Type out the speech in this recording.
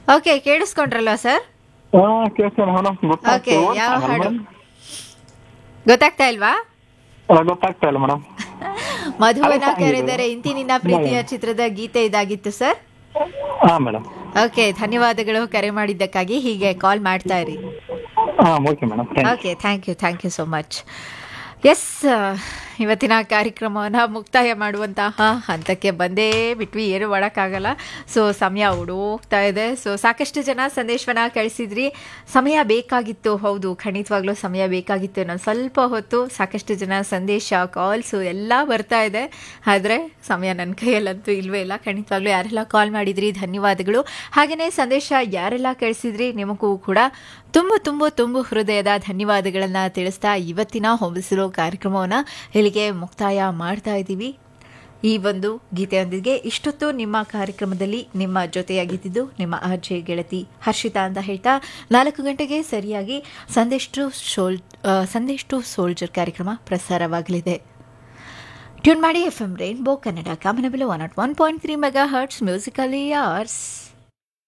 okay ಕೇಳಿಸ್ಕೊಂಡ್ರಲ್ವಾ sir ಹಾ ಕೇಳ್ತಾನೆ madam okay ಯಾವ ಹಾಡು ಗೊತ್ತಾಗ್ತಾ ಇಲ್ವಾ ಗೊತ್ತಾಗ್ತಾ ಇಲ್ಲ ಮೇಡಮ್ ಮಧುವನ ಅದೇ ಸಾಂಗ್ ಕರೆದರೆ ಇಂತಿ ನಿನ್ನ ಪ್ರೀತಿಯ ಚಿತ್ರದ ಗೀತೆ ಇದಾಗಿತ್ತು ಸರ್ ಹಾ ಮೇಡಮ್ ಓಕೆ ಧನ್ಯವಾದಗಳು ಕರೆ ಮಾಡಿದ್ದಕ್ಕಾಗಿ ಹೀಗೆ ಕಾಲ್ ಮಾಡ್ತಾ ಇರಿ ಹಾ okay madam thank okay thank you thank you so much yes ಇವತ್ತಿನ ಕಾರ್ಯಕ್ರಮವನ್ನು ಮುಕ್ತಾಯ ಮಾಡುವಂತಹ ಹಂತಕ್ಕೆ ಬಂದೇ ಬಿಟ್ವಿ ಏನು ಮಾಡೋಕ್ಕಾಗಲ್ಲ ಸೊ ಸಮಯ ಓಡೋಗ್ತಾ ಇದೆ ಸೊ ಸಾಕಷ್ಟು ಜನ ಸಂದೇಶವನ್ನ ಕಳಿಸಿದ್ರಿ ಸಮಯ ಬೇಕಾಗಿತ್ತು ಹೌದು ಖಂಡಿತವಾಗ್ಲೂ ಸಮಯ ಬೇಕಾಗಿತ್ತು ನಾನು ಸ್ವಲ್ಪ ಹೊತ್ತು ಸಾಕಷ್ಟು ಜನ ಸಂದೇಶ ಕಾಲ್ಸು ಎಲ್ಲ ಬರ್ತಾ ಇದೆ ಆದರೆ ಸಮಯ ನನ್ನ ಕೈಯಲ್ಲಂತೂ ಇಲ್ವೇ ಇಲ್ಲ ಖಂಡಿತವಾಗ್ಲೂ ಯಾರೆಲ್ಲ ಕಾಲ್ ಮಾಡಿದ್ರಿ ಧನ್ಯವಾದಗಳು ಹಾಗೆಯೇ ಸಂದೇಶ ಯಾರೆಲ್ಲ ಕಳಿಸಿದ್ರಿ ನಿಮಗೂ ಕೂಡ ತುಂಬ ತುಂಬ ತುಂಬ ಹೃದಯದ ಧನ್ಯವಾದಗಳನ್ನು ತಿಳಿಸ್ತಾ ಇವತ್ತಿನ ಹೊಂಬಿಸಿರೋ ಕಾರ್ಯಕ್ರಮವನ್ನು ಇಲ್ಲಿಗೆ ಮುಕ್ತಾಯ ಮಾಡ್ತಾ ಇದ್ದೀವಿ ಈ ಒಂದು ಗೀತೆಯೊಂದಿಗೆ ಇಷ್ಟೊತ್ತು ನಿಮ್ಮ ಕಾರ್ಯಕ್ರಮದಲ್ಲಿ ನಿಮ್ಮ ಜೊತೆಯಾಗಿದ್ದಿದ್ದು ನಿಮ್ಮ ಆರ್ಜೆ ಗೆಳತಿ ಹರ್ಷಿತಾ ಅಂತ ಹೇಳ್ತಾ ನಾಲ್ಕು ಗಂಟೆಗೆ ಸರಿಯಾಗಿ ಸಂದೇಶ್ ಶೋಲ್ ಆ, ಸಂದೇಶ್ ಟು ಸೋಲ್ಜರ್ ಕಾರ್ಯಕ್ರಮ ಪ್ರಸಾರವಾಗಲಿದೆ ಟ್ಯೂನ್ ಮಾಡಿ ಎಫ್ ಎಂ ರೈನ್ಬೋ ಕನ್ನಡ ಕಾಮನಬಿಲು one nought one point three megahertz musically ಯಾರ್ಸ್